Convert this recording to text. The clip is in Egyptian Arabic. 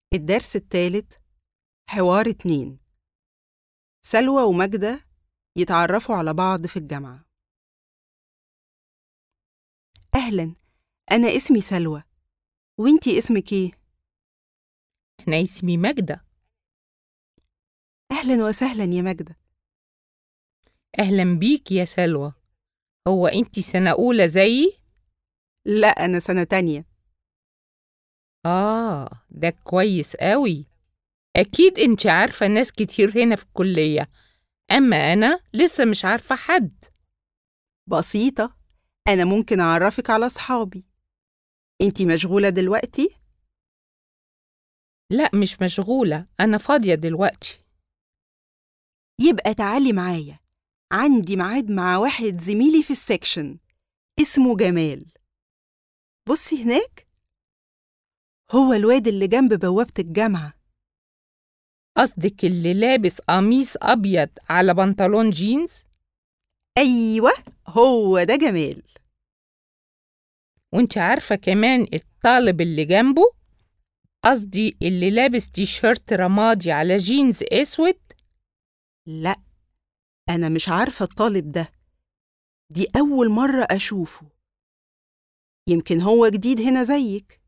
الدرس الثالث حوار اتنين سلوى وماجدة يتعرفوا على بعض في الجامعة أهلا أنا اسمي سلوى وإنتي اسمك إيه؟ أنا اسمي ماجدة أهلا وسهلا يا ماجدة أهلا بيك يا سلوى هو أنتي سنة أولى زيي؟ لا أنا سنة تانية آه ده كويس قوي أكيد أنت عارفة ناس كتير هنا في الكلية أما أنا لسه مش عارفة حد بسيطة أنا ممكن أعرفك على أصحابي إنتي مشغولة دلوقتي؟ لا مش مشغولة أنا فاضية دلوقتي يبقى تعالي معايا عندي ميعاد مع واحد زميلي في السكشن اسمه جمال بصي هناك هو الواد اللي جنب بوابة الجامعة قصدك اللي لابس قميص أبيض على بنطلون جينز أيوة هو ده جمال وانت عارفة كمان الطالب اللي جنبه قصدي اللي لابس تيشيرت رمادي على جينز أسود لا أنا مش عارفة الطالب ده دي أول مرة أشوفه يمكن هو جديد هنا زيك